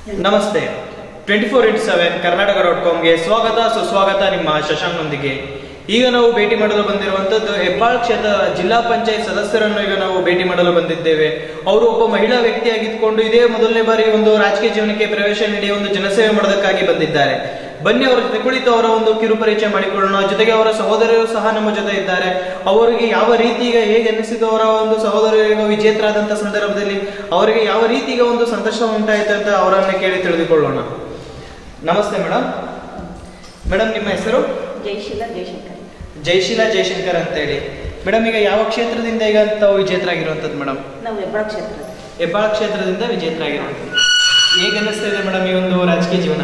ನಮಸ್ತೆ twenty four into seven Karnataka dot ಕಾಮ್ಗೆ ಸ್ವಾಗತ ಸುಸ್ವಾಗತ ನಿಮ್ಮ ಶಶಾಂಕ್ನೊಂದಿಗೆ ಈಗ ನಾವು ಭೇಟಿ ಮಾಡಲು ಬಂದಿರುವಂತದ್ದು ಹೆಬ್ಬಾಳ್ ಕ್ಷೇತ್ರ ಜಿಲ್ಲಾ ಪಂಚಾಯತ್ ಸದಸ್ಯರನ್ನು ಈಗ ನಾವು ಭೇಟಿ ಮಾಡಲು ಬಂದಿದ್ದೇವೆ ಅವರು ಒಬ್ಬ ಮಹಿಳಾ ವ್ಯಕ್ತಿಯಾಗಿದ್ದುಕೊಂಡು ಇದೇ ಮೊದಲನೇ ಬಾರಿ ಒಂದು ರಾಜಕೀಯ ಜೀವನಕ್ಕೆ ಪ್ರವೇಶ ನೀಡಿ ಒಂದು ಜನಸೇವೆ ಮಾಡೋದಕ್ಕಾಗಿ ಬಂದಿದ್ದಾರೆ ಬನ್ನಿ ಅವರ ಜೊತೆ ಕುಳಿತು ಅವರ ಒಂದು ಕಿರು ಪರಿಚಯ ಮಾಡಿಕೊಳ್ಳೋಣ ಜೊತೆಗೆ ಅವರ ಸಹೋದರರು ಸಹ ನಮ್ಮ ಜೊತೆ ಇದ್ದಾರೆ ಅವರಿಗೆ ಯಾವ ರೀತಿ ಈಗ ಹೇಗೆ ಅನಿಸಿತು ಅವರ ಒಂದು ಸಹೋದರರು ಈಗ ವಿಜೇತರಾದಂತ ಸಂದರ್ಭದಲ್ಲಿ ಅವರಿಗೆ ಯಾವ ರೀತಿ ಈಗ ಒಂದು ಸಂತೋಷ ಉಂಟಾಯಿತು ಅಂತ ಅವರನ್ನ ಕೇಳಿ ತಿಳಿದುಕೊಳ್ಳೋಣ ನಮಸ್ತೆ ಮೇಡಮ್ ಮೇಡಮ್ ನಿಮ್ಮ ಹೆಸರು ಜಯಶೀಲ ಜಯಶಂಕರ್ ಜಯಶೀಲ ಜಯಶಂಕರ್ ಅಂತೇಳಿ ಮೇಡಮ್ ಈಗ ಯಾವ ಕ್ಷೇತ್ರದಿಂದ ಈಗ ತಾವು ವಿಜೇತರಾಗಿರುವಂಥದ್ದು ಮೇಡಮ್ ನಾವು ಹೆಬ್ಬಾಳ ಕ್ಷೇತ್ರ ಹೆಬ್ಬಾಳ ಕ್ಷೇತ್ರದಿಂದ ವಿಜೇತರಾಗಿರುವಂಥದ್ದು ಹೇಗೆ ಅನ್ನಿಸ್ತಾ ಇದೆ ಮೇಡಮ್ ಈ ಒಂದು ರಾಜಕೀಯ ಜೀವನ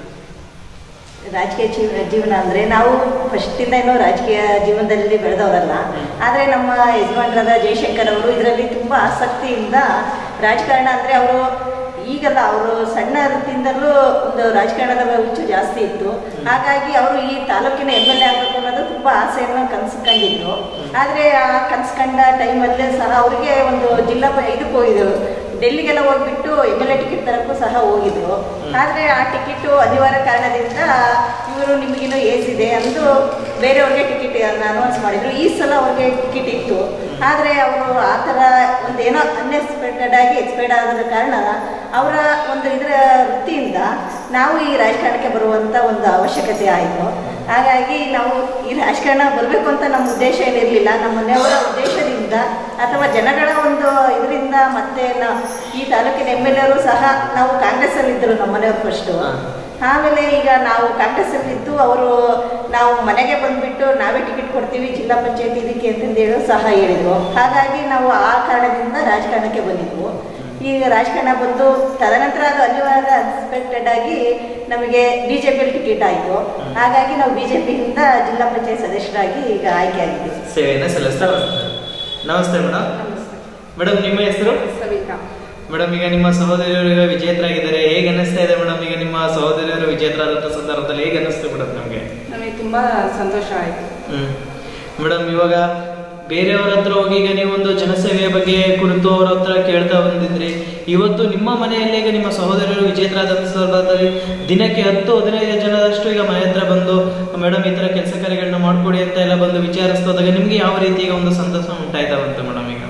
ರಾಜಕೀಯ ಜೀವ ಜೀವನ ಅಂದರೆ ನಾವು ಫಸ್ಟಿಂದ ಏನೋ ರಾಜಕೀಯ ಜೀವನದಲ್ಲಿ ಬೆಳೆದವರಲ್ಲ ಆದರೆ ನಮ್ಮ ಯಜಮಾನರಾದ ಜಯಶಂಕರ್ ಅವರು ಇದರಲ್ಲಿ ತುಂಬ ಆಸಕ್ತಿಯಿಂದ ರಾಜಕಾರಣ ಅಂದರೆ ಅವರು ಈಗಲ್ಲ ಅವರು ಸಣ್ಣ ವೃತ್ತಿಯಿಂದಲೂ ಒಂದು ರಾಜಕಾರಣದ ಹುಚ್ಚು ಜಾಸ್ತಿ ಇತ್ತು ಹಾಗಾಗಿ ಅವರು ಈ ತಾಲೂಕಿನ ಎಮ್ ಎಲ್ ಎ ಆಗಬೇಕು ಅನ್ನೋದು ತುಂಬ ಆಸೆಯನ್ನು ಕನಸು ಕಂಡಿದ್ರು ಆದರೆ ಆ ಕನಸು ಕಂಡ ಟೈಮಲ್ಲೇ ಸಹ ಅವರಿಗೆ ಒಂದು ಜಿಲ್ಲಾ ಪ ಇದಕ್ಕೆ ಹೋಗಿದ್ರು ಡೆಲ್ಲಿಗೆಲ್ಲ ಹೋಗ್ಬಿಟ್ಟು ಎಮ್ ಎಲ್ ಎ ಟಿಕೆಟ್ ತರಕ್ಕೂ ಸಹ ಹೋಗಿದ್ರು ಆದರೆ ಆ ಟಿಕೆಟು ಅನಿವಾರ್ಯ ಕಾರಣದಿಂದ ಇವರು ನಿಮಗಿನ್ನೂ ಏಜ್ ಇದೆ ಅಂದು ಬೇರೆಯವ್ರಿಗೆ ಟಿಕೆಟ್ ಅನೌನ್ಸ್ ಮಾಡಿದ್ರು ಈ ಸಲ ಅವ್ರಿಗೆ ಟಿಕೆಟ್ ಇತ್ತು ಆದರೆ ಅವರು ಆ ಥರ ಒಂದು ಏನೋ ಅನ್ಎಕ್ಸ್ಪೆಕ್ಟೆಡ್ ಆಗಿ ಎಕ್ಸ್ಪೆಕ್ಟ್ ಆದ ಕಾರಣ ಅವರ ಒಂದು ಇದರ ವೃತ್ತಿಯಿಂದ ನಾವು ಈ ರಾಜಕಾರಣಕ್ಕೆ ಬರುವಂಥ ಒಂದು ಅವಶ್ಯಕತೆ ಆಯಿತು ಹಾಗಾಗಿ ನಾವು ಈ ರಾಜಕಾರಣ ಬರಬೇಕು ಅಂತ ನಮ್ಮ ಉದ್ದೇಶ ಏನಿರಲಿಲ್ಲ ನಮ್ಮ ಮನೆಯವರ ಉದ್ದೇಶದಿಂದ ಅಥವಾ ಜನಗಳ ಒಂದು ಇದರಿಂದ ಮತ್ತೆ ನಾವು ಈ ತಾಲೂಕಿನ ಎಮ್ ಎಲ್ ಎರು ಸಹ ನಾವು ಕಾಂಗ್ರೆಸ್ಸಲ್ಲಿ ಇದ್ದರು ನಮ್ಮ ಮನೆಯವರು ಫಸ್ಟು ಆಮೇಲೆ ಈಗ ನಾವು ಕಾಂಗ್ರೆಸ್ಸಲ್ಲಿ ಇದ್ದು ಅವರು ನಾವು ಮನೆಗೆ ಬಂದುಬಿಟ್ಟು ನಾವೇ ಟಿಕೆಟ್ ಕೊಡ್ತೀವಿ ಜಿಲ್ಲಾ ಪಂಚಾಯತ್ ಇದಕ್ಕೆ ಅಂತಂದು ಹೇಳು ಸಹ ಹೇಳಿದರು ಹಾಗಾಗಿ ನಾವು ಆ ಕಾರಣದಿಂದ ರಾಜಕಾರಣಕ್ಕೆ ಬಂದಿದ್ವು ಈಗ ರಾಜಕಾರಣ ಬಂದು ತದನಂತರ ಅದು ಅನಿವಾರ್ಯ ಅನ್ಸ್ಪೆಕ್ಟೆಡ್ ಆಗಿ ನಮಗೆ ಬಿ ಜೆ ಪಿಯಲ್ಲಿ ಟಿಕೆಟ್ ಆಯಿತು ಹಾಗಾಗಿ ನಾವು ಬಿ ಜೆ ಪಿಯಿಂದ ಜಿಲ್ಲಾ ಪಂಚಾಯತ್ ಸದಸ್ಯರಾಗಿ ಈಗ ಆಯ್ಕೆ ಆಗಿದ್ದೀವಿ ಸೇವೆಯನ್ನು ಸಲ್ಲಿಸ್ತಾ ಬರ್ತಾರೆ ನಮಸ್ತೆ ಮೇಡಮ್ ಮೇಡಮ್ ನಿಮ್ಮ ಹೆಸರು ಸವಿತಾ ಮೇಡಮ್ ಈಗ ನಿಮ್ಮ ಸಹೋದರಿಯರು ಈಗ ವಿಜೇತರಾಗಿದ್ದಾರೆ ಹೇಗೆ ಅನ್ನಿಸ್ತಾ ಇದೆ ಮೇಡಮ್ ಈಗ ನಿಮ್ಮ ಸಹೋದರಿಯರು ವಿಜೇತರಾದಂಥ ಸಂದರ್ಭದಲ್ಲಿ ಹೇಗೆ ಅನ್ನಿಸ್ತು ಮೇಡಮ್ ನಮಗೆ ನಮಗೆ ತುಂಬ ಸಂತೋಷ ಆಯಿತು ಹ್ಮ್ ಮೇಡಮ್ ಇವಾಗ ಬೇರೆಯವ್ರ ಹತ್ರ ಹೋಗಿ ಈಗ ನೀವೊಂದು ಜನಸೇವೆಯ ಬಗ್ಗೆ ಕುರಿತು ಅವ್ರ ಹತ್ರ ಕೇಳ್ತಾ ಬಂದಿದ್ರಿ ಇವತ್ತು ನಿಮ್ಮ ಮನೆಯಲ್ಲಿ ಈಗ ನಿಮ್ಮ ಸಹೋದರರು ವಿಜೇತರಾದಂಥ ಸಂದರ್ಭದಲ್ಲಿ ದಿನಕ್ಕೆ ಹತ್ತು ಹದಿನೈದು ಜನರಷ್ಟು ಈಗ ಮನೆ ಹತ್ರ ಬಂದು ಮೇಡಮ್ ಈ ಥರ ಕೆಲಸ ಕಾರ್ಯಗಳನ್ನ ಮಾಡ್ಕೊಡಿ ಅಂತ ಎಲ್ಲ ಬಂದು ವಿಚಾರಿಸ್ತೋದಾಗ ನಿಮ್ಗೆ ಯಾವ ರೀತಿ ಈಗ ಒಂದು ಸಂತೋಷ ಉಂಟಾಯ್ತಾವಂತ ಮೇಡಮ್ ಈಗ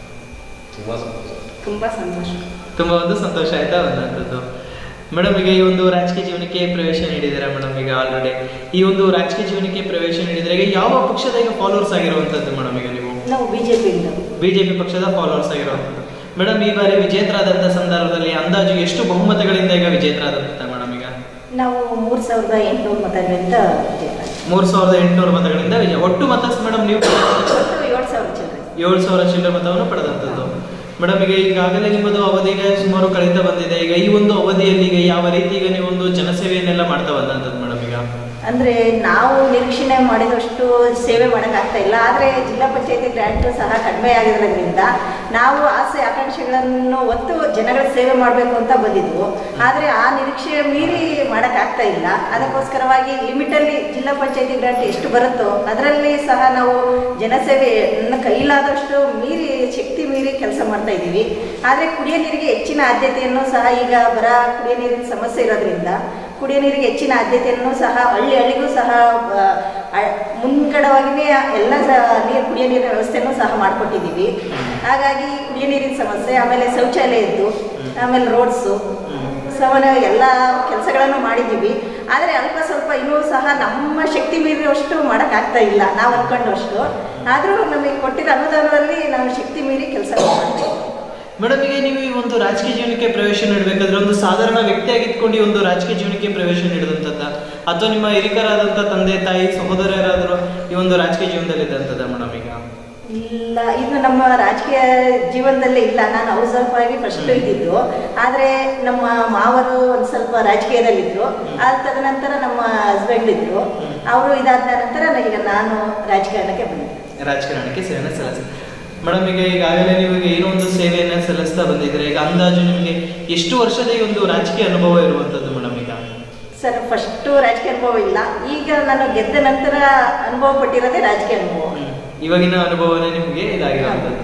ತುಂಬ ಸಂತೋಷ ತುಂಬಾ ಒಂದು ಸಂತೋಷ ಆಯ್ತಾ ಬಂದಂಥದ್ದು ಮೇಡಮ್ ಈಗ ಈ ಒಂದು ರಾಜಕೀಯ ಜೀವನಕ್ಕೆ ಪ್ರವೇಶ ನೀಡಿದ್ದೀರಾ ಮೇಡಮ್ ಈಗ ಆಲ್ರೆಡಿ ಈ ಒಂದು ರಾಜಕೀಯ ಜೀವನಕ್ಕೆ ಪ್ರವೇಶ ನೀಡಿದ್ರೆ ಈಗ ಯಾವ ಪಕ್ಷದ ಈಗ ಫಾಲೋವರ್ಸ್ ಆಗಿರುವಂತದ್ದು ಮೇಡಮ್ ಈಗ ನೀವು ನಾವು ಬಿ ಜೆ ಪಿಯಿಂದ ಬಿಜೆಪಿ ಪಕ್ಷದ ಫಾಲೋವರ್ಸ್ ಆಗಿರುವಂತದ್ದು ಮೇಡಮ್ ಈ ಬಾರಿ ವಿಜೇತರಾದಂಥ ಸಂದರ್ಭದಲ್ಲಿ ಅಂದಾಜು ಎಷ್ಟು ಬಹುಮತಗಳಿಂದ ಈಗ ವಿಜೇತರಾದಂತ ಮೇಡಮ್ ಈಗ ನಾವು ಮೂರು ಸಾವಿರದ ಎಂಟುನೂರು ಮತಗಳಿಂದ ವಿಜೇತ ಮೂರ್ ಸಾವಿರದ ಎಂಟುನೂರು ಮತಗಳಿಂದ ವಿಜಯ ಒಟ್ಟು ಮತ ಮೇಡಮ್ ನೀವು ಒಟ್ಟು ಏಳು ಸಾವಿರ ಚಿಲ್ಲರೆ ಏಳು ಸಾವಿರ ಚಿಲ್ಲರೆ ಮತವನ್ನು ಪಡೆದಂಥದ್ದು ಮೇಡಮ್ ಈಗ ಈಗಾಗಲೇ ನಿಮ್ಮದು ಅವಧಿಗೆ ಸುಮಾರು ಕಳೀತಾ ಬಂದಿದೆ ಈಗ ಈ ಒಂದು ಅವಧಿಯಲ್ಲಿ ಈಗ ಯಾವ ರೀತಿ ಈಗ ನೀವು ಒಂದು ಜನಸೇವೆಯನ್ನೆಲ್ಲ ಮಾಡ್ತಾ ಬಂದಂಥದ್ದು ಮೇಡಮ್ ಈಗ ಅಂದರೆ ನಾವು ನಿರೀಕ್ಷಣೆ ಮಾಡಿದಷ್ಟು ಸೇವೆ ಮಾಡೋಕ್ಕಾಗ್ತಾ ಇಲ್ಲ ಆದರೆ ಜಿಲ್ಲಾ ಪಂಚಾಯತಿ ಗ್ರ್ಯಾಂಟು ಸಹ ಕಡಿಮೆ ಆಗಿರೋದ್ರಿಂದ ನಾವು ಆಸೆ ಆಕಾಂಕ್ಷೆಗಳನ್ನು ಒತ್ತು ಜನಗಳ ಸೇವೆ ಮಾಡಬೇಕು ಅಂತ ಬಂದಿದ್ವು ಆದರೆ ಆ ನಿರೀಕ್ಷೆ ಮೀರಿ ಮಾಡೋಕ್ಕಾಗ್ತಾ ಇಲ್ಲ ಅದಕ್ಕೋಸ್ಕರವಾಗಿ ಲಿಮಿಟಲ್ಲಿ ಜಿಲ್ಲಾ ಪಂಚಾಯತಿ ಗ್ರಾಂಟ್ ಎಷ್ಟು ಬರುತ್ತೋ ಅದರಲ್ಲಿ ಸಹ ನಾವು ಜನಸೇವೆ ನನ್ನ ಕೈಲಾದಷ್ಟು ಮೀರಿ ಶಕ್ತಿ ಮೀರಿ ಕೆಲಸ ಮಾಡ್ತಾ ಇದ್ದೀವಿ ಆದರೆ ಕುಡಿಯೋ ನೀರಿಗೆ ಹೆಚ್ಚಿನ ಆದ್ಯತೆಯನ್ನು ಸಹ ಈಗ ಬರ ಕುಡಿಯೋ ನೀರಿನ ಸಮಸ್ಯೆ ಇರೋದ್ರಿಂದ ಕುಡಿಯೋ ನೀರಿಗೆ ಹೆಚ್ಚಿನ ಆದ್ಯತೆಯನ್ನು ಸಹ ಹಳ್ಳಿ ಹಳ್ಳಿಗೂ ಸಹ ಆ, ಆ, ಮುಂಗಡವಾಗಿಯೇ ಎಲ್ಲ ಸಹ ನೀರು ಕುಡಿಯೋ ನೀರಿನ ವ್ಯವಸ್ಥೆನೂ ಸಹ ಮಾಡಿಕೊಟ್ಟಿದ್ದೀವಿ ಹಾಗಾಗಿ ಕುಡಿಯೋ ನೀರಿನ ಸಮಸ್ಯೆ ಆಮೇಲೆ ಶೌಚಾಲಯದ್ದು ಆಮೇಲೆ ರೋಡ್ಸು ಸವನ ಎಲ್ಲ ಕೆಲಸಗಳನ್ನು ಮಾಡಿದ್ದೀವಿ ಆದರೆ ಅಲ್ಪ ಸ್ವಲ್ಪ ಇನ್ನೂ ಸಹ ನಮ್ಮ ಶಕ್ತಿ ಮೀರಿದಷ್ಟು ಮಾಡೋಕ್ಕಾಗ್ತಾ ಇಲ್ಲ ನಾವು ಅಂದ್ಕೊಂಡಷ್ಟು ಆದರೂ ನಮಗೆ ಕೊಟ್ಟಿರೋ ಅನುದಾನದಲ್ಲಿ ನಾವು ಶಕ್ತಿ ಮೀರಿ ಕೆಲಸ ಮಾಡ್ತೀವಿ ಮೇಡಮ್ ಈಗ ನೀವು ಈ ಒಂದು ರಾಜಕೀಯ ಜೀವನಕ್ಕೆ ಪ್ರವೇಶ ನೀಡಬೇಕಾದ್ರೆ ಒಂದು ಸಾಧಾರಣ ವ್ಯಕ್ತಿಯಾಗಿದ್ಕೊಂಡು ಈ ಒಂದು ರಾಜಕೀಯ ಜೀವನಕ್ಕೆ ಪ್ರವೇಶ ನೀಡಿದಂಥದ್ದ ಅಥವಾ ನಿಮ್ಮ ಹಿರಿಕರಾದಂಥ ತಂದೆ ತಾಯಿ ಸಹೋದರರಾದರೂ ಈ ಒಂದು ರಾಜಕೀಯ ಜೀವನದಲ್ಲಿ ಇದ್ದಂಥದ್ದ ಮೇಡಮ್ ಈಗ ಇಲ್ಲ ಇದು ನಮ್ಮ ರಾಜಕೀಯ ಜೀವನದಲ್ಲೇ ಇಲ್ಲ ನಾನು ಹೌಸ್ ವೈಫ್ ಆಗಿ ಫಸ್ಟ್ ಇದ್ದಿದ್ದು ಆದರೆ ನಮ್ಮ ಮಾವರು ಒಂದು ಸ್ವಲ್ಪ ರಾಜಕೀಯದಲ್ಲಿದ್ದರು ಆ ತದನಂತರ ನಮ್ಮ ಹಸ್ಬೆಂಡ್ ಇದ್ದರು ಅವರು ಇದಾದ ನಂತರ ಈಗ ನಾನು ರಾಜಕಾರಣಕ್ಕೆ ಬಂದೆ ರಾಜಕಾರಣಕ್ಕೆ ಸೇವೆಯನ್ನು ಸಲ್ಲಿಸ ಮೇಡಮ್ ಈಗ ಈಗಾಗಲೇ ನೀವು ಈಗ ಏನೋ ಒಂದು ಸೇವೆಯನ್ನು ಸಲ್ಲಿಸ್ತಾ ಬಂದಿದ್ರೆ ಈಗ ಅಂದಾಜು ನಿಮಗೆ ಎಷ್ಟು ವರ್ಷದ ಈ ಒಂದು ರಾಜಕೀಯ ಅನುಭವ ಇರುವಂಥದ್ದು ಮೇಡಮ್ ಈಗ ಸರ್ ಫಸ್ಟು ರಾಜಕೀಯ ಅನುಭವ ಇಲ್ಲ ಈಗ ನಾನು ಗೆದ್ದ ನಂತರ ಅನುಭವ ಪಟ್ಟಿರೋದೇ ರಾಜಕೀಯ ಅನುಭವ ಇವಾಗಿನ ಅನುಭವನೇ ನಿಮಗೆ ಇದಾಗಿರುವಂಥದ್ದು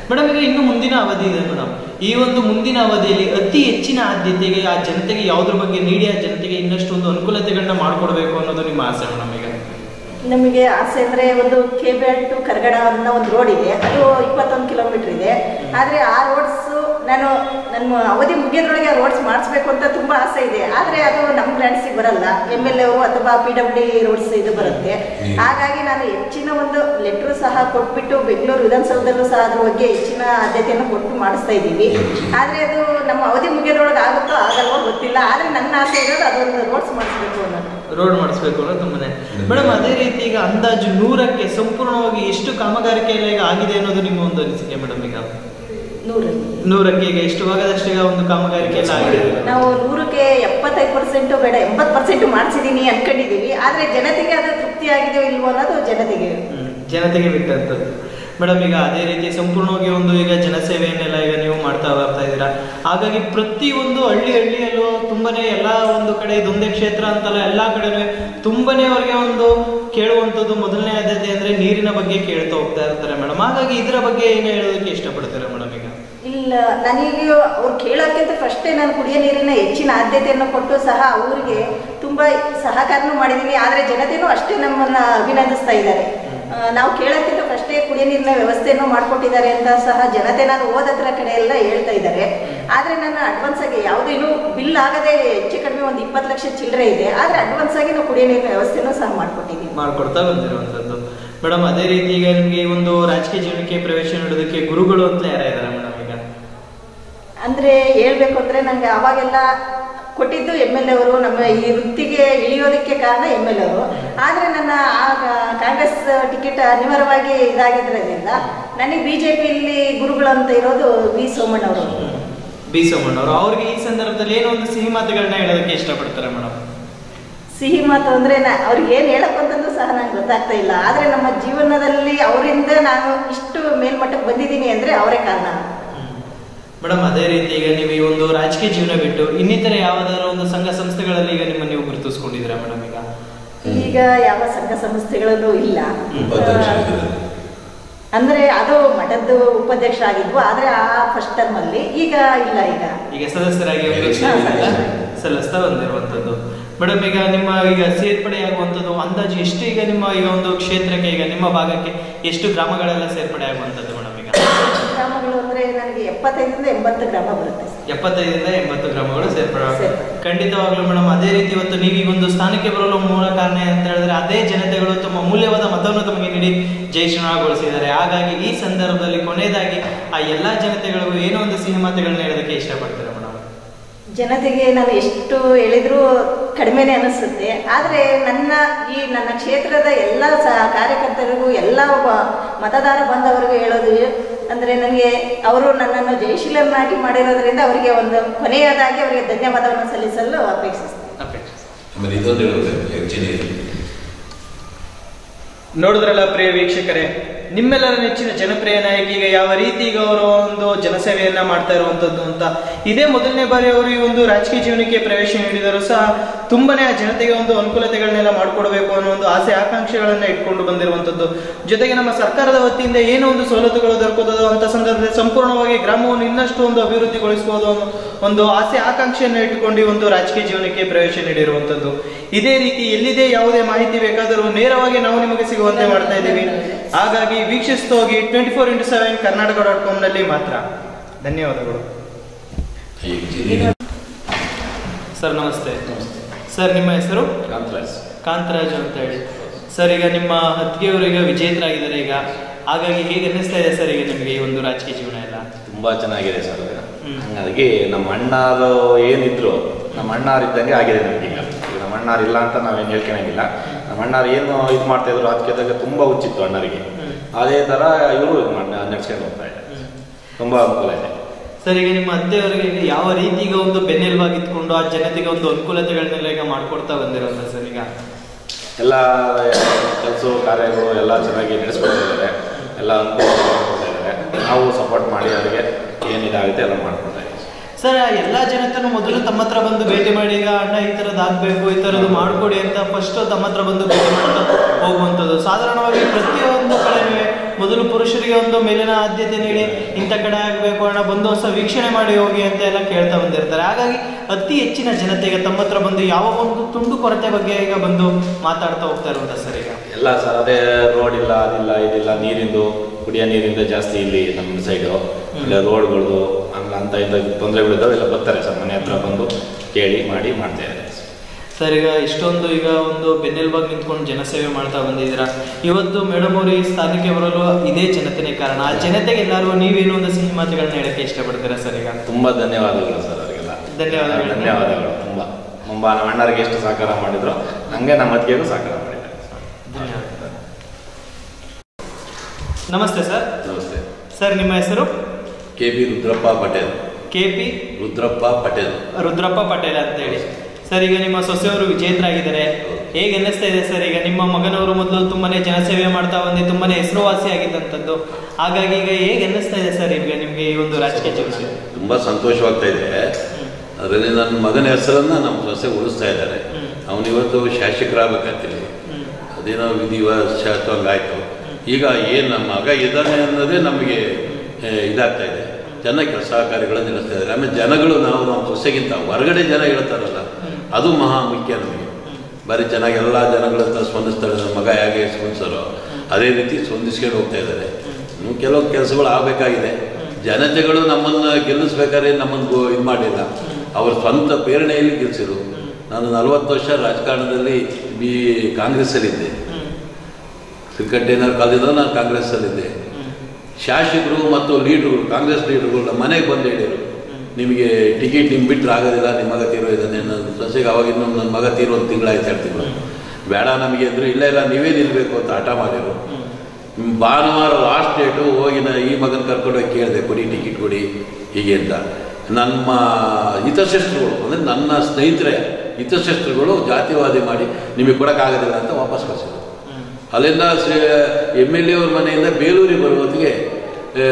ಮೇಡಮ್ ಈಗ ಇನ್ನು ಮುಂದಿನ ಅವಧಿ ಇದೆ ಮೇಡಮ್ ಈ ಒಂದು ಮುಂದಿನ ಅವಧಿಯಲ್ಲಿ ಅತಿ ಹೆಚ್ಚಿನ ಆದ್ಯತೆಗೆ ಆ ಜನತೆಗೆ ಯಾವುದ್ರ ಬಗ್ಗೆ ನೀಡಿ ಆ ಜನತೆಗೆ ಇನ್ನಷ್ಟು ಒಂದು ಅನುಕೂಲತೆಗಳನ್ನ ಮಾಡ್ಕೊಡ್ಬೇಕು ಅನ್ನೋದು ನಿಮ್ಮ ಆಸೆ ಮೇಡಮ್ ಈಗ ನಮಗೆ ಆಸೆ ಅಂದರೆ ಒಂದು ಕೇಬಲ್ ಟು ಕರಗಡ ಅನ್ನೋ ಒಂದು ರೋಡ್ ಇದೆ ಅದು ಇಪ್ಪತ್ತೊಂದು ಕಿಲೋಮೀಟರ್ ಇದೆ ಆದರೆ ಆ ರೋಡ್ಸು ನಾನು ನನ್ನ ಅವಧಿ ಮುಗಿಯೋದ್ರೊಳಗೆ ಆ ರೋಡ್ಸ್ ಮಾಡಿಸ್ಬೇಕು ಅಂತ ತುಂಬ ಆಸೆ ಇದೆ ಆದರೆ ಅದು ನಮ್ಮ ಗ್ರ್ಯಾಂಡ್ಸಿಗೆ ಬರಲ್ಲ ಎಮ್ ಎಲ್ ಎವರು ಅಥವಾ ಪಿ ಡಬ್ಲ್ಯೂ ಡಿ ರೋಡ್ಸ್ ಇದು ಬರುತ್ತೆ ಹಾಗಾಗಿ ನಾನು ಹೆಚ್ಚಿನ ಒಂದು ಲೆಟ್ರು ಸಹ ಕೊಟ್ಬಿಟ್ಟು ಬೆಂಗಳೂರು ವಿಧಾನಸೌಧದಲ್ಲೂ ಸಹ ಅದ್ರ ಬಗ್ಗೆ ಹೆಚ್ಚಿನ ಆದ್ಯತೆಯನ್ನು ಕೊಟ್ಟು ಮಾಡಿಸ್ತಾ ಇದ್ದೀವಿ ಆದರೆ ಅದು ನಮ್ಮ ಅವಧಿ ಮುಗಿಯೋದ್ರೊಳಗೆ ಆಗುತ್ತೋ ಆಗಲ್ವೋ ಗೊತ್ತಿಲ್ಲ ಆದರೆ ನನ್ನ ಆಸೆ ಇರೋದು ಅದೊಂದು ರೋಡ್ಸ್ ಮಾಡಿಸ್ಬೇಕು ಅನ್ನೋದು ರೋಡ್ ಮಾಡಿಸ್ಬೇಕು ಅನ್ನೋದು ತುಂಬಾನೇ ಮೇಡಮ್ ಅದೇ ರೀತಿ ಈಗ ಅಂದಾಜು ನೂರಕ್ಕೆ ಸಂಪೂರ್ಣವಾಗಿ ಎಷ್ಟು ಕಾಮಗಾರಿಕೆ ಎಲ್ಲ ಈಗ ಆಗಿದೆ ಅನ್ನೋದು ನಿಮ್ಮ ಒಂದು ಅನಿಸಿಕೆ ಮೇಡಮ್ ಈಗ ನೂರಲ್ಲಿ ನೂರಕ್ಕೆ ಈಗ ಎಷ್ಟು ಭಾಗದಷ್ಟು ಈಗ ಒಂದು ಕಾಮಗಾರಿಕೆ ಎಲ್ಲ ಆಗಿದೆ ನಾವು ನೂರಕ್ಕೆ ಎಪ್ಪತ್ತೈದು ಪರ್ಸೆಂಟು ಬೇಡ ಎಂಬತ್ತು ಪರ್ಸೆಂಟ್ ಮಾಡಿಸಿದ್ದೀನಿ ಅನ್ಕೊಂಡಿದ್ದೀವಿ ಆದರೆ ಜನತೆಗೆ ಅದು ತೃಪ್ತಿ ಆಗಿದೆಯೋ ಇಲ್ವೋ ಅನ್ನೋದು ಜನತೆಗೆ ಹ್ಮ್. ಜನತೆಗೆ ಬಿಟ್ಟಂತದ್ದು ಮೇಡಮ್ ಈಗ ಅದೇ ರೀತಿ ಸಂಪೂರ್ಣವಾಗಿ ಒಂದು ಈಗ ಜನಸೇವೆಯನ್ನೆಲ್ಲ ಈಗ ನೀವು ಮಾಡ್ತಾ ಬರ್ತಾ ಇದ್ದೀರಾ ಹಾಗಾಗಿ ಪ್ರತಿ ಒಂದು ಹಳ್ಳಿ ಹಳ್ಳಿಯಲ್ಲೂ ತುಂಬಾನೇ ಎಲ್ಲಾ ಒಂದು ಕಡೆ ಇದೊಂದೇ ಕ್ಷೇತ್ರ ಅಂತಲ್ಲ ಎಲ್ಲಾ ಕಡೆನೂ ತುಂಬಾನೇ ಅವ್ರಿಗೆ ಒಂದು ಕೇಳುವಂಥದ್ದು ಮೊದಲನೇ ಆದ್ಯತೆ ಅಂದ್ರೆ ನೀರಿನ ಬಗ್ಗೆ ಕೇಳ್ತಾ ಹೋಗ್ತಾ ಇರ್ತಾರೆ ಮೇಡಮ್ ಹಾಗಾಗಿ ಇದರ ಬಗ್ಗೆ ಏನು ಹೇಳೋದಕ್ಕೆ ಇಷ್ಟಪಡ್ತೀರಾ ಮೇಡಮ್ ಈಗ ಇಲ್ಲ ನನಗೆ ಅವ್ರು ಕೇಳೋಕ್ಕಿಂತ ಫಸ್ಟೇ ನಾನು ಕುಡಿಯೋ ನೀರಿನ ಹೆಚ್ಚಿನ ಆದ್ಯತೆಯನ್ನು ಕೊಟ್ಟು ಸಹ ಅವರಿಗೆ ತುಂಬ ಸಹಕಾರನೂ ಮಾಡಿದ್ದೀನಿ ಆದರೆ ಜನತೆನೂ ಅಷ್ಟೇ ನಮ್ಮನ್ನು ಅಭಿನಂದಿಸ್ತಾ ಇದ್ದಾರೆ ಆ, ನಾವು ಕೇಳೋಕ್ಕಿಂತ ಫಸ್ಟೇ ಕುಡಿಯೋ ನೀರಿನ ವ್ಯವಸ್ಥೆಯನ್ನು ಮಾಡಿಕೊಟ್ಟಿದ್ದಾರೆ ಅಂತ ಸಹ ಜನತೆ ನಾನು ಓದತ್ರ ಕಡೆ ಎಲ್ಲ ಹೇಳ್ತಾ ಇದ್ದಾರೆ ಆದರೆ ನನ್ನ ಅಡ್ವಾನ್ಸ್ ಆಗಿ ಯಾವುದು ಇನ್ನೂ ಬಿಲ್ ಆಗದೆ ಹೆಚ್ಚು ಕಡಿಮೆ ಒಂದು ಇಪ್ಪತ್ತು ಲಕ್ಷ ಚಿಲ್ಲರೆ ಇದೆ ಆದರೆ ಅಡ್ವಾನ್ಸ್ ಆಗಿ ನಾವು ಕುಡಿಯೋ ನೀರಿನ ವ್ಯವಸ್ಥೆನೂ ಸಹ ಮಾಡಿಕೊಟ್ಟಿದ್ದೀವಿ ಮಾಡ್ಕೊಡ್ತಾ ಬಂದಿರುವಂಥದ್ದು ಮೇಡಮ್ ಅದೇ ರೀತಿ ಈಗ ನಿಮಗೆ ಈ ಒಂದು ರಾಜಕೀಯ ಜೀವನಕ್ಕೆ ಪ್ರವೇಶ ನೀಡೋದಕ್ಕೆ ಗುರುಗಳು ಅಂತ ಯಾರ ಇದ್ದಾರೆ ಮೇಡಮ್ ಈಗ ಅಂದರೆ ಹೇಳ್ಬೇಕು ಅಂದರೆ ನನಗೆ ಅವಾಗೆಲ್ಲ ಕೊಟ್ಟಿದ್ದು ಎಮ್ ಎಲ್ ಅವರು ನಮ್ಮ ಈ ವೃತ್ತಿಗೆ ಇಳಿಯೋದಕ್ಕೆ ಕಾರಣ ಎಮ್ ಎಲ್ ಅವರು ಆದರೆ ನನ್ನ ಆಗ ಕಾಂಗ್ರೆಸ್ ಟಿಕೆಟ್ ಅನಿವಾರ್ಯವಾಗಿ ಇದಾಗಿದ್ದರಿಂದ ನನಗೆ ಬಿ ಜೆ ಪಿಯಲ್ಲಿ ಗುರುಗಳು ಅಂತ ಇರೋದು ವಿ ಸೋಮಣ್ಣವರು ಬಿ ಸೋಮಣ್ಣವರು ಅವ್ರಿಗೆ ಈ ಸಂದರ್ಭದಲ್ಲಿ ಏನೋ ಒಂದು ಸಿಹಿ ಮಾತುಗಳನ್ನ ಹೇಳೋದಕ್ಕೆ ಇಷ್ಟಪಡ್ತಾರೆ ಮೇಡಮ್ ಸಿಹಿ ಮಾತು ಅಂದರೆ ನಾ ಅವ್ರಿಗೆ ಏನು ಹೇಳಕ್ಕಂತಂದು ಸಹ ನಂಗೆ ಗೊತ್ತಾಗ್ತಾ ಇಲ್ಲ ಆದರೆ ನಮ್ಮ ಜೀವನದಲ್ಲಿ ಅವರಿಂದ ನಾನು ಇಷ್ಟು ಮೇಲ್ಮಟ್ಟಕ್ಕೆ ಬಂದಿದ್ದೀನಿ ಅಂದರೆ ಅವರೇ ಕಾರಣ ಮೇಡಮ್ ಅದೇ ರೀತಿ ಈಗ ನೀವು ಈ ಒಂದು ರಾಜಕೀಯ ಜೀವನ ಬಿಟ್ಟು ಇನ್ನಿತರ ಯಾವ್ದಾದ್ರು ಒಂದು ಸಂಘ ಸಂಸ್ಥೆಗಳಲ್ಲಿ ಈಗ ನಿಮ್ಮ ನೀವು ಗುರುತಿಸ್ಕೊಂಡಿದ್ದೀರಾ ಮೇಡಮ್ ಈಗ ಈಗ ಯಾವ ಸಂಘ ಸಂಸ್ಥೆಗಳಲ್ಲೂ ಇಲ್ಲ ಉಪಾಧ್ಯಕ್ಷರಾಗಿದ್ದಾರೆ. ಅಂದ್ರೆ ಅದು ಮಠದ್ದು ಉಪಾಧ್ಯಕ್ಷ ಆಗಿದ್ವು ಆದ್ರೆ ಆ ಫಸ್ಟ್ ಟರ್ಮ್ ಅಲ್ಲಿ ಈಗ ಇಲ್ಲ ಈಗ ಈಗ ಸದಸ್ಯರಾಗಿ ಒಂದು Election ಕ್ಷೇತ್ರದಿಂದ ಸಲ್ಲಿಸ್ತಾ ಬಂದಿರುವಂತದ್ದು ಮೇಡಮ್ ಈಗ ನಿಮ್ಮ ಈಗ ಸೇರ್ಪಡೆಯಾಗುವಂಥದ್ದು ಅಂದಾಜು ಎಷ್ಟು ಈಗ ನಿಮ್ಮ ಈಗ ಒಂದು ಕ್ಷೇತ್ರಕ್ಕೆ ಈಗ ನಿಮ್ಮ ಭಾಗಕ್ಕೆ ಎಷ್ಟು ಗ್ರಾಮಗಳೆಲ್ಲ ಸೇರ್ಪಡೆ ಆಗುವಂಥದ್ದು ಮೇಡಮ್ ಈಗ ಗ್ರಾಮಗಳು ಅಂದ್ರೆ ನನಗೆ ಎಪ್ಪತ್ತೈದರಿಂದ ಎಂಬತ್ತು ಗ್ರಾಮ ಬರುತ್ತೆ ಎಪ್ಪತ್ತೈದರಿಂದ ಎಂಬತ್ತು ಗ್ರಾಮಗಳು ಸೇರ್ಪಡೆ ಸೇರ್ಪಡೆ. ಖಂಡಿತವಾಗ್ಲೂ ಮೇಡಮ್ ಅದೇ ರೀತಿ ಇವತ್ತು ನೀವು ಈ ಒಂದು ಸ್ಥಾನಕ್ಕೆ ಬರಲು ಮೂಲ ಕಾರಣ ಅಂತ ಹೇಳಿದ್ರೆ ಅದೇ ಜನತೆಗಳು ತಮ್ಮ ಮೂಲ್ಯವಾದ ಮತವನ್ನು ತಮಗೆ ನೀಡಿ ಜಯಶ್ರೀಗೊಳಿಸಿದ್ದಾರೆ ಹಾಗಾಗಿ ಈ ಸಂದರ್ಭದಲ್ಲಿ ಕೊನೆಯದಾಗಿ ಆ ಎಲ್ಲಾ ಜನತೆಗಳಿಗೂ ಏನೋ ಒಂದು ಸಿಹಿ ಮಾತುಗಳನ್ನ ಹೇಳೋದಕ್ಕೆ ಇಷ್ಟಪಡ್ತಾರೆ ಮೇಡಮ್ ಜನತೆಗೆ ನಾನು ಎಷ್ಟು ಹೇಳಿದ್ರು ಕಡಿಮೆನೇ ಅನಿಸುತ್ತೆ ಆದರೆ ನನ್ನ ಈ ನನ್ನ ಕ್ಷೇತ್ರದ ಎಲ್ಲ ಸ ಕಾರ್ಯಕರ್ತರಿಗೂ ಎಲ್ಲ ಒಬ್ಬ ಮತದಾರ ಬಂದವರಿಗೂ ಹೇಳೋದು ಅಂದರೆ ನನಗೆ ಅವರು ನನ್ನನ್ನು ಜಯಶೀಲನ್ನಾಗಿ ಮಾಡಿರೋದ್ರಿಂದ ಅವರಿಗೆ ಒಂದು ಕೊನೆಯದಾಗಿ ಅವರಿಗೆ ಧನ್ಯವಾದವನ್ನು ಸಲ್ಲಿಸಲು ಅಪೇಕ್ಷಿಸ್ತೇನೆ ಅಪೇಕ್ಷೆ ಆಮೇಲೆ ಇದೊಂದು ಹೇಳಬೇಕು ಆಕ್ಚುಲಿ ನೋಡಿದ್ರಲ್ಲ ಪ್ರಿಯ ವೀಕ್ಷಕರೇ ನಿಮ್ಮೆಲ್ಲರ ನೆಚ್ಚಿನ ಜನಪ್ರಿಯ ನಾಯಕಿ ಈಗ ಯಾವ ರೀತಿ ಈಗ ಅವರು ಒಂದು ಜನಸೇವೆಯನ್ನ ಮಾಡ್ತಾ ಇರುವಂತದ್ದು ಅಂತ ಇದೇ ಮೊದಲನೇ ಬಾರಿ ಅವರು ಈ ಒಂದು ರಾಜಕೀಯ ಜೀವನಕ್ಕೆ ಪ್ರವೇಶ ನೀಡಿದರೂ ಸಹ ತುಂಬಾನೇ ಆ ಜನತೆಗೆ ಒಂದು ಅನುಕೂಲತೆಗಳನ್ನೆಲ್ಲ ಮಾಡಿಕೊಡ್ಬೇಕು ಅನ್ನೋ ಒಂದು ಆಸೆ ಆಕಾಂಕ್ಷೆಗಳನ್ನ ಇಟ್ಕೊಂಡು ಬಂದಿರುವಂತದ್ದು ಜೊತೆಗೆ ನಮ್ಮ ಸರ್ಕಾರದ ವತಿಯಿಂದ ಏನೋ ಒಂದು ಸವಲತ್ತುಗಳು ದೊರಕುತ್ತದೋ ಅಂತ ಸಂದರ್ಭದಲ್ಲಿ ಸಂಪೂರ್ಣವಾಗಿ ಗ್ರಾಮವನ್ನು ಇನ್ನಷ್ಟು ಒಂದು ಅಭಿವೃದ್ಧಿಗೊಳಿಸಬಹುದು ಅನ್ನೋ ಒಂದು ಆಸೆ ಆಕಾಂಕ್ಷೆಯನ್ನು ಇಟ್ಟುಕೊಂಡು ಈ ಒಂದು ರಾಜಕೀಯ ಜೀವನಕ್ಕೆ ಪ್ರವೇಶ ನೀಡಿರುವಂತದ್ದು ಇದೇ ರೀತಿ ಎಲ್ಲಿದೆ ಯಾವುದೇ ಮಾಹಿತಿ ಬೇಕಾದರೂ ನೇರವಾಗಿ ನಾವು ನಿಮಗೆ ಸಿಗುವಂತೆ ಮಾಡ್ತಾ ಇದ್ದೀವಿ ಹಾಗಾಗಿ ವೀಕ್ಷಿಸ್ತಾ ಹೋಗಿ twenty four into seven Karnataka dot ಕಾಮ್ನಲ್ಲಿ ಮಾತ್ರ ಧನ್ಯವಾದಗಳು ಸರ್ ನಮಸ್ತೆ ಸರ್ ನಿಮ್ಮ ಹೆಸರು ಕಾಂತರಾಜ್ ಕಾಂತರಾಜು ಅಂತ ಹೇಳಿ ಸರ್ ಈಗ ನಿಮ್ಮ ಹತ್ತಿಗೆಯವರು ಈಗ ವಿಜೇತರಾಗಿದ್ದಾರೆ ಈಗ ಹಾಗಾಗಿ ಹೇಗೆ ಅನ್ನಿಸ್ತಾ ಇದೆ ಸರ್ ಈಗ ನಿಮಗೆ ಈ ಒಂದು ರಾಜಕೀಯ ಜೀವನ ಎಲ್ಲ ತುಂಬಾ ಚೆನ್ನಾಗಿದೆ ಸರ್ ಹ್ಮ್. ಹಾಗಾಗಿ ನಮ್ಮ ಅಣ್ಣಾರು ಏನಿದ್ರು ನಮ್ಮ ಅಣ್ಣಾರು ಇದ್ದಂಗೆ ಆಗಿದೆ ನಮ್ಗೆ ಈಗ ಈಗ ನಮ್ಮ ಅಣ್ಣಾರು ಇಲ್ಲ ಅಂತ ನಾವೇನು ಹೇಳ್ಕೊಳಂಗಿಲ್ಲ ನಮ್ಮ ಅಣ್ಣಾರು ಏನು ಇದು ಮಾಡ್ತಾ ಇದ್ರು ರಾಜಕೀಯದಾಗ ತುಂಬಾ ಹುಚ್ಚಿತ್ತು ಅಣ್ಣರಿಗೆ ಹ್ಮ್. ಅದೇ ತರ ಇವರು ನಡ್ಸ್ಕೊಂಡು ಹೋಗ್ತಾ ಇದ್ದಾರೆ ಹ್ಮ್. ತುಂಬಾ ಅನುಕೂಲ ಇದೆ ಸರ್ ಈಗ ನಿಮ್ಮ ಅತ್ತೆಯವರಿಗೆ ಈಗ ಯಾವ ರೀತಿ ಈಗ ಒಂದು ಬೆನ್ನೆಲುಬಾಗಿ ಇಟ್ಕೊಂಡು ಆ ಜನತೆಗೆ ಒಂದು ಅನುಕೂಲತೆಗಳನ್ನೆಲ್ಲ ಈಗ ಮಾಡ್ಕೊಡ್ತಾ ಬಂದಿರೋದು ಸರ್ ಈಗ ಎಲ್ಲ ಕೆಲಸ ಕಾರ್ಯಗಳು ಎಲ್ಲ ಚೆನ್ನಾಗಿ ನಡೆಸ್ಕೊಡ್ತಾ ಇದ್ದಾರೆ ಎಲ್ಲ ಅನುಕೂಲ ಮಾಡ್ಕೊಡ್ತಾ ಇದ್ದಾರೆ ನಾವು ಸಪೋರ್ಟ್ ಮಾಡಿ ಅವರಿಗೆ ಏನಿದಾಗುತ್ತೆ ಎಲ್ಲ ಮಾಡ್ಕೊಡ್ತಾ ಇದ್ದೀವಿ ಸರ್ ಆ ಎಲ್ಲಾ ಜನತೆನೂ ಮೊದಲು ತಮ್ಮ ಹತ್ರ ಬಂದು ಭೇಟಿ ಮಾಡಿ ಈಗ ಅಣ್ಣ ಈ ತರದ್ ಆಗ್ಬೇಕು ಈ ತರದ್ದು ಮಾಡ್ಕೊಡಿ ಅಂತ ಫಸ್ಟ್ ತಮ್ಮ ಹತ್ರ ಬಂದು ಭೇಟಿ ಮಾಡ್ತಾ ಹೋಗುವಂಥದ್ದು ಸಾಧಾರಣವಾಗಿ ಪ್ರತಿಯೊಂದು ಕಡೆ ಮೊದಲು ಪುರುಷರಿಗೆ ಒಂದು ಮೇಲಿನ ಆದ್ಯತೆ ನೀಡಿ ಇಂಥ ಕಡೆ ಆಗಬೇಕು ಅಣ್ಣ ಬಂದು ಹೊಸ ವೀಕ್ಷಣೆ ಮಾಡಿ ಹೋಗಿ ಅಂತ ಎಲ್ಲ ಕೇಳ್ತಾ ಬಂದಿರ್ತಾರೆ ಹಾಗಾಗಿ ಅತಿ ಹೆಚ್ಚಿನ ಜನತೆಗೆ ತಮ್ಮ ಹತ್ರ ಬಂದು ಯಾವ ಒಂದು ತುಂಡು ಕೊರತೆ ಬಗ್ಗೆ ಈಗ ಬಂದು ಮಾತಾಡ್ತಾ ಹೋಗ್ತಾ ಇರುವಂತ ಸರ್ ಈಗ ಎಲ್ಲ ಸರ್ ಅದೇ ರೋಡ್ ಇಲ್ಲ ಅದಿಲ್ಲ ಇದಿಲ್ಲ ನೀರಿಂದು ಕುಡಿಯೋ ನೀರಿಂದ ಜಾಸ್ತಿ ಇಲ್ಲಿ ನಮ್ಮ ಸೈಡು ಇಲ್ಲ ರೋಡ್ಗಳು ಹಂಗ ಅಂತ ಇಂಥ ತೊಂದರೆಗಳಿದ್ದಾವೆ ಎಲ್ಲ ಬರ್ತಾರೆ ಸರ್ ಮನೆ ಹತ್ರ ಬಂದು ಕೇಳಿ ಮಾಡಿ ಮಾಡ್ತಾ ಇದ್ದಾರೆ ಸರ್ ಈಗ ಇಷ್ಟೊಂದು ಈಗ ಒಂದು ಬೆನ್ನೆಲುಬಾಗಿ ನಿಂತ್ಕೊಂಡು ಜನಸೇವೆ ಮಾಡ್ತಾ ಬಂದಿದ್ದೀರಾ ಇವತ್ತು ಮೇಡಮ್ ಅವರು ಈ ಸ್ಥಾನಕ್ಕೆ ಬರಲು ಇದೇ ಜನತೆನೇ ಕಾರಣ ಆ ಜನತೆಗೆ ಎಲ್ಲರಿಗೂ ನೀವೇನು ಒಂದು ಸಿಹಿ ಮಾತುಗಳನ್ನ ಹೇಳಕ್ಕೆ ಇಷ್ಟಪಡ್ತೀರಾ ಸರ್ ಈಗ ತುಂಬಾ ಧನ್ಯವಾದಗಳು ಸರ್ ಅವರಿಗೆಲ್ಲ ಧನ್ಯವಾದಗಳು. ಧನ್ಯವಾದಗಳು ತುಂಬಾ ತುಂಬಾ ನಮ್ಮ ಅಣ್ಣರಿಗೆ ಎಷ್ಟು ಸಹಕಾರ ಮಾಡಿದ್ರು ಹಂಗೆ ನಮ್ಮ ಅತ್ತಿಗೆಗೂ ಸಹಕಾರ ಮಾಡಿದ್ದಾರೆ ಧನ್ಯವಾದ ನಮಸ್ತೆ ಸರ್ ನಮಸ್ತೆ ಸರ್ ನಿಮ್ಮ ಹೆಸರು K B Rudrappa Patel K P Rudrappa Patel Rudrappa Patel ಅಂತ ಹೇಳಿ ಸರ್ ಈಗ ನಿಮ್ಮ ಸೊಸೆಯವರು ವಿಜೇತರಾಗಿದ್ದಾರೆ ಹೇಗೆ ಅನ್ನಿಸ್ತಾ ಇದೆ ಸರ್ ಈಗ ನಿಮ್ಮ ಮಗನವರು ಮೊದಲು ತುಂಬಾನೇ ಜನಸೇವೆ ಮಾಡ್ತಾ ಬಂದು ತುಂಬಾನೇ ಹೆಸರುವಾಸಿ ಆಗಿದ್ದಂಥದ್ದು ಹಾಗಾಗಿ ಈಗ ಹೇಗೆ ಅನ್ನಿಸ್ತಾ ಇದೆ ಸರ್ ಈಗ ನಿಮಗೆ ಈ ಒಂದು ರಾಜಕೀಯ ಜೀವನ ತುಂಬಾ ಸಂತೋಷವಾಗ್ತಾ ಇದೆ ಅದರಲ್ಲಿ ನನ್ನ ಮಗನ ಹೆಸರನ್ನ ನಮ್ಮ ಸೊಸೆ ಉಳಿಸ್ತಾ ಇದ್ದಾರೆ ಹ್ಮ್. ಅವನು ಇವತ್ತು ಶಾಸಕರಾಗಬೇಕಂತೀನಿ ಹ್ಮ್. ಅದೇನೋ ವಿಧಿವಶ ಹಂಗಾಯ್ತು ಈಗ ಏನು ನಮ್ಮ ಮಗ ಇದ್ದಾನೆ ಅನ್ನೋದೇ ನಮಗೆ ಆ, ಇದಾಗ್ತಾ ಇದೆ ಜನ ಕೆಲಸ ಕಾರ್ಯಗಳನ್ನು ನಡೆಸ್ತಾ ಇದ್ದಾರೆ ಆಮೇಲೆ ಜನಗಳು ನಾವು ನಮ್ಮ ಸೊಸೆಗಿಂತ ಹೊರಗಡೆ ಜನ ಹೇಳ್ತಾರಲ್ಲ ಅದು ಮಹಾ ಮುಖ್ಯ ನಮಗೆ ಬರೀ ಚೆನ್ನಾಗಿ ಎಲ್ಲ ಜನಗಳ ಹತ್ರ ಸ್ಪಂದಿಸ್ತಾರೆ ನನ್ನ ಮಗ ಹೇಗೆ ಸ್ಪಂದಿಸೋರು ಅದೇ ರೀತಿ ಸ್ಪಂದಿಸ್ಕೊಂಡು ಹೋಗ್ತಾ ಇದ್ದಾರೆ ಇನ್ನು ಕೆಲವು ಕೆಲಸಗಳು ಆಗಬೇಕಾಗಿದೆ ಜನತೆಗಳು ನಮ್ಮನ್ನು ಗೆಲ್ಲಿಸ್ಬೇಕಾದ್ರೆ ನಮ್ಮನ್ನು ಇದು ಮಾಡಿಲ್ಲ ಅವ್ರ ಸ್ವಂತ ಪ್ರೇರಣೆಯಲ್ಲಿ ಗೆಲ್ಸಿರು ನಾನು ನಲವತ್ತು ವರ್ಷ ರಾಜಕಾರಣದಲ್ಲಿ ಬಿ ಕಾಂಗ್ರೆಸ್ಸಲ್ಲಿದ್ದೆ ಶ್ರೀಕಂಠೇನರ್ ಕಾಲದಿಂದ ನಾನು ಕಾಂಗ್ರೆಸ್ಸಲ್ಲಿದ್ದೆ ಶಾಸಕರು ಮತ್ತು ಲೀಡ್ರುಗಳು ಕಾಂಗ್ರೆಸ್ ಲೀಡ್ರುಗಳು ನಮ್ಮ ಮನೆಗೆ ಬಂದು ಹೇಳಿದರು ನಿಮಗೆ ಟಿಕೆಟ್ ನಿಮ್ಮ ಬಿಟ್ಟರೆ ಆಗೋದಿಲ್ಲ ನಿಮ್ಮ ಮಗ ತೀರೋ ಇದ್ದಾನೆ ನನ್ನ ಸೊಸೆಗೆ ಅವಾಗ ಇನ್ನೊಂದು ನನ್ನ ಮಗ ತೀರೋ ಒಂದು ತಿಂಗಳಾಯ್ತು ಎರಡು ತಿಂಗಳು ಬೇಡ ನಮಗೆ ಅಂದರು ಇಲ್ಲ ಇಲ್ಲ ನೀವೇ ನಿಲ್ಲಬೇಕು ಅಂತ ಹಠ ಮಾಡಿರು ಹ್ಮ್, ಭಾನುವಾರ ಲಾಸ್ಟ್ ಡೇಟು ಹೋಗಿ ನಾ ಈ ಮಗನ ಕರ್ಕೊಂಡೋಗಿ ಕೇಳಿದೆ ಕೊಡಿ ಟಿಕೆಟ್ ಕೊಡಿ ಹೀಗೆ ಅಂತ ನಮ್ಮ ಹಿತಶಸ್ತ್ರುಗಳು ಅಂದರೆ ನನ್ನ ಸ್ನೇಹಿತರೆ ಹಿತಶಸ್ತ್ರುಗಳು ಜಾತಿವಾದಿ ಮಾಡಿ ನಿಮಗೆ ಕೊಡೋಕ್ಕಾಗೋದಿಲ್ಲ ಅಂತ ವಾಪಸ್ ಕಳಿಸಿದ್ರು ಅಲ್ಲಿಂದ ಎಮ್ ಎಲ್ ಎ ಅವ್ರ ಮನೆಯಿಂದ ಬೇಲೂರಿಗೆ ಬರುವ ಹೊತ್ತಿಗೆ ಆ,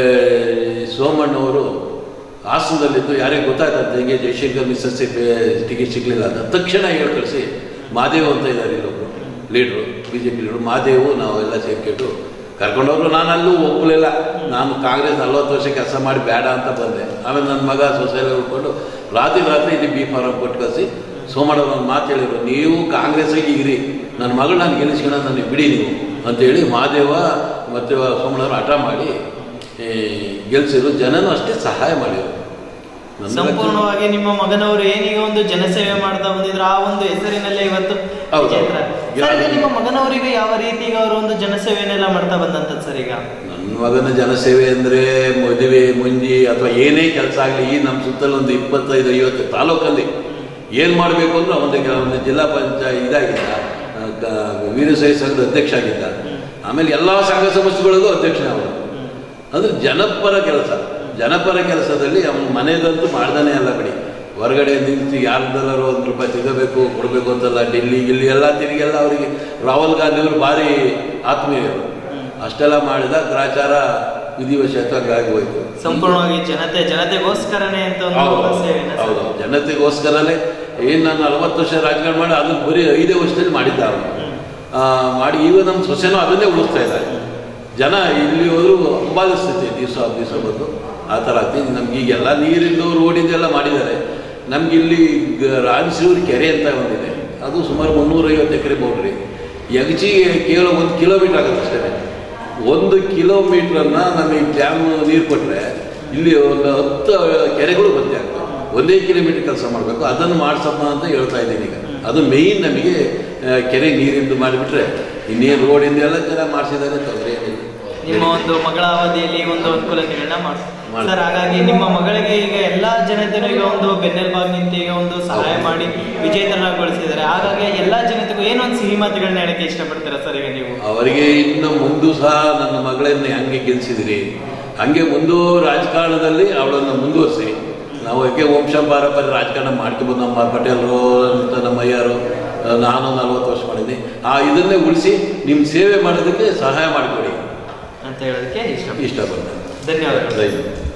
ಸೋಮಣ್ಣವರು ಹಾಸನದಲ್ಲಿದ್ದು ಯಾರಿಗೆ ಗೊತ್ತಾಯ್ತಂತೆ ಹಿಂಗೆ ಜಯಶಂಕರ್ ಮಿಸ್ಸಸ್ ಟಿಕೆಟ್ ಸಿಗಲಿಲ್ಲ ಅಂತ ತಕ್ಷಣ ಹೇಳಿ ಕಳಿಸಿ ಮಾದೇವ್ ಅಂತ ಇದ್ದಾರೆ ಇಲ್ಲೊಬ್ರು ಲೀಡ್ರು ಬಿ ಜೆ ಪಿ ಲೀಡ್ರು ಮಾದೇವು ನಾವೆಲ್ಲ ಸೇರ್ಕೊಂಡು ಕರ್ಕೊಂಡವರು ನಾನು ಅಲ್ಲೂ ಒಪ್ಪಲಿಲ್ಲ ನಾನು ಕಾಂಗ್ರೆಸ್ ನಲ್ವತ್ತು ವರ್ಷ ಕೆಲಸ ಮಾಡಿ ಬೇಡ ಅಂತ ಬಂದೆ ಆಮೇಲೆ ನನ್ನ ಮಗ ಸೊಸೈಟಿ ಉಳ್ಕೊಂಡು ರಾತ್ರಿ ರಾತ್ರಿ ಇಲ್ಲಿ ಬಿ ಫಾರಂ ಕೊಟ್ಟು ಕಳಿಸಿ ಸೋಮಣ್ಣವ್ರು ಒಂದು ಮಾತು ಹೇಳಿದ್ರು ನೀವು ಕಾಂಗ್ರೆಸ್ಸಿಗೆ ಇರಿ ನನ್ನ ಮಗಳು ನಾನು ಗೆಲ್ಲಿಸ್ಕೊಳ್ಳೋ ನನಗೆ ಬಿಡಿ ನೀವು ಅಂತೇಳಿ ಮಹಾದೇವ ಮತ್ತು ಸೋಮಣ್ಣವರು ಹಠ ಮಾಡಿ ಈ, ಗೆಲ್ಸಿದ್ರು ಜನನೂ ಅಷ್ಟೇ ಸಹಾಯ ಮಾಡಿದ್ರು ನನ್ನ ಸಂಪೂರ್ಣವಾಗಿ ನಿಮ್ಮ ಮಗನವರು ಏನೀಗ ಒಂದು ಜನಸೇವೆ ಮಾಡ್ತಾ ಬಂದಿದ್ರು ಆ ಒಂದು ಹೆಸರಿನಲ್ಲೇ ಇವತ್ತು ಹೌದು. ವಿಜೇತರ. ಸರ್ ಈಗ ನಿಮ್ಮ ಮಗನವರಿಗೆ ಯಾವ ರೀತಿ ಈಗ ಅವರು ಒಂದು ಜನಸೇವೆಯನ್ನೆಲ್ಲ ಮಾಡ್ತಾ ಬಂದಂತದ್ದು ಸರ್ ಈಗ ನನ್ನ ಮಗನ ಜನಸೇವೆ ಅಂದರೆ ಮದುವೆ ಮುಂಜಿ ಅಥವಾ ಏನೇ ಕೆಲಸ ಆಗಲಿ ಈ ನಮ್ಮ ಸುತ್ತಲೂ ಒಂದು ಇಪ್ಪತ್ತೈದು ಐವತ್ತು ತಾಲೂಕಲ್ಲಿ ಏನು ಮಾಡಬೇಕು ಅಂದ್ರೆ ಅವನಿಗೆ ಒಂದು ಜಿಲ್ಲಾ ಪಂಚಾಯತ್ ಇದಾಗಿದ್ದ ಆ, ಗ- ವೀರಶೈವ ಸಂಘದ ಅಧ್ಯಕ್ಷ ಆಗಿದ್ದ ಆಮೇಲೆ ಎಲ್ಲ ಸಂಘ ಸಂಸ್ಥೆಗಳಿಗೂ ಅಧ್ಯಕ್ಷ ಅವನು ಅಂದ್ರೆ ಜನಪರ ಕೆಲಸ ಜನಪರ ಕೆಲಸದಲ್ಲಿ ಅವನು ಮನೆದಂತೂ ಮಾಡ್ದಾನೆ ಅಲ್ಲ ಬಿಡಿ ಹೊರಗಡೆ ನಿಂತು ಯಾರ್ದೆಲ್ಲರೂ ಒಂದು ರೂಪಾಯಿ ಸಿಗಬೇಕು ಕೊಡಬೇಕು ಅಂತಲ್ಲ ಡೆಲ್ಲಿ ಇಲ್ಲಿ ಎಲ್ಲ ತಿರುಗೆಲ್ಲ ಅವರಿಗೆ ರಾಹುಲ್ ಗಾಂಧಿ ಅವರು ಭಾರಿ ಆತ್ಮೀಯರು ಅಷ್ಟೆಲ್ಲ ಮಾಡಿದ ಗ್ರಾಚಾರ ವಿಧಿವಶಾತ್ ಹಂಗಾಗಿ ಹೋಯ್ತು ಸಂಪೂರ್ಣವಾಗಿ ಜನತೆ ಜನತೆಗೋಸ್ಕರನೇ ಅಂತ ಒಂದು ಹೌದು ಸೇವೆನ ಸರ್. ಹೌದು ಜನತೆಗೋಸ್ಕರನೇ ಏನು ನಾನು ನಲವತ್ತು ವರ್ಷ ರಾಜಕಾರಣ ಮಾಡಿ ಅದನ್ನ ಬರೀ ಐದೇ ವರ್ಷದಲ್ಲಿ ಮಾಡಿದ್ದ ಅವನು ಆ, ಮಾಡಿ ಈಗ ನಮ್ಮ ಸೊಸೆನೂ ಅದನ್ನೇ ಉಳಿಸ್ತಾ ಇದ್ದಾರೆ ಜನ ಇಲ್ಲಿ ಹೋದ್ರು ಅಂಬಾಲಿಸ್ತೈತೆ ದಿವಸ ದಿವಸ ಬಂದು ಆ ಥರ ಆಗ್ತದೆ ನಮ್ಗೆ ಈಗೆಲ್ಲ ನೀರಿಂದು ರೋಡಿಂದ ಎಲ್ಲ ಮಾಡಿದ್ದಾರೆ ನಮ್ಗೆ ಇಲ್ಲಿ ಗ- ರಾಜಸೂರು ಕೆರೆ ಅಂತ ಒಂದಿದೆ ಅದು ಸುಮಾರು ಮುನ್ನೂರೈವತ್ತು ಎಕರೆ ಬೌಂಡ್ರಿ ಯಗಚಿಗೆ ಕೇವಲ ಒಂದು ಕಿಲೋಮೀಟರ್ ಆಗುತ್ತೆ ಅಷ್ಟೇ ಒಂದು ಕಿಲೋಮೀಟ್ರನ್ನ ನಮಗೆ ಡ್ಯಾಮ್ ನೀರು ಕೊಟ್ಟರೆ ಇಲ್ಲಿ ಒಂದು ಹತ್ತು ಕೆರೆಗಳು ಬಂದೇ ಆಗ್ತವೆ ಒಂದೇ ಕಿಲೋಮೀಟರ್ ಕೆಲಸ ಮಾಡಬೇಕು ಅದನ್ನು ಮಾಡಿಸಮ್ಮ ಅಂತ ಹೇಳ್ತಾ ಇದ್ದೀನಿ ಈಗ ಅದು ಮೇಯ್ನ್ ನಮಗೆ ಆ, ಕೆರೆ ನೀರಿಂದು ಮಾಡಿಬಿಟ್ರೆ ಇನ್ನೇನು ರೋಡಿಂದ ಎಲ್ಲ ಚೆನ್ನಾಗಿ ಮಾಡಿಸಿದ್ದಾರೆ ತೊಂದರೆ ಏನಿಲ್ಲ ನಿಮ್ಮ ಒಂದು ಮಗಳ ಅವಧಿಯಲ್ಲಿ ಈ ಒಂದು ಅನುಕೂಲತೆಗಳನ್ನ ಮಾಡಿ ಮಾಡಿ. ಸರ್ ಹಾಗಾಗಿ ನಿಮ್ಮ ಮಗಳಿಗೆ ಈಗ ಎಲ್ಲಾ ಜನತೆನೂ ಈಗ ಒಂದು ಬೆನ್ನೆಲುಬಾಗಿ ನಿಂತು ಈಗ ಒಂದು ಸಹಾಯ ಹೌದು. ಮಾಡಿ ವಿಜೇತರಗೊಳಿಸಿದ್ದಾರೆ ಹಾಗಾಗಿ ಎಲ್ಲಾ ಜನತೆಗೂ ಏನೊಂದು ಸಿಹಿ ಮಾತುಗಳನ್ನ ಹೇಳಕ್ಕೆ ಇಷ್ಟಪಡ್ತೀರಾ ಸರ್ ಈಗ ನೀವು ಅವರಿಗೆ ಇನ್ನು ಮುಂದೂ ಸಹ ನನ್ನ ಮಗಳನ್ನು ಹಂಗೆ ಗೆಲ್ಸಿದಿರಿ ಹಂಗೆ ಮುಂದೂ ರಾಜಕಾರಣದಲ್ಲಿ ಅವಳನ್ನು ಮುಂದುವರಿಸಿ ನಾವು ಯಾಕೆ ವಂಶ ಪಾರಂಪರ್ಯ ರಾಜಕಾರಣ ಮಾಡ್ಕೊಬೋದು ನಮ್ಮ ಪಟೇಲರು ಅಂತ ನಮ್ಮ ಅಯ್ಯರು ನಾನು ನಲ್ವತ್ತು ವರ್ಷ ಮಾಡಿದ್ದೀನಿ ಆ ಇದನ್ನೇ ಉಳಿಸಿ ನಿಮ್ಮ ಸೇವೆ ಮಾಡೋದಕ್ಕೆ ಸಹಾಯ ಮಾಡಿಕೊಡಿ ಅಂತ ಹೇಳೋದಕ್ಕೆ ಇಷ್ಟ ಇಷ್ಟಪಡ್ತೇನೆ ಧನ್ಯವಾದಗಳು ದಯವಿಟ್ಟು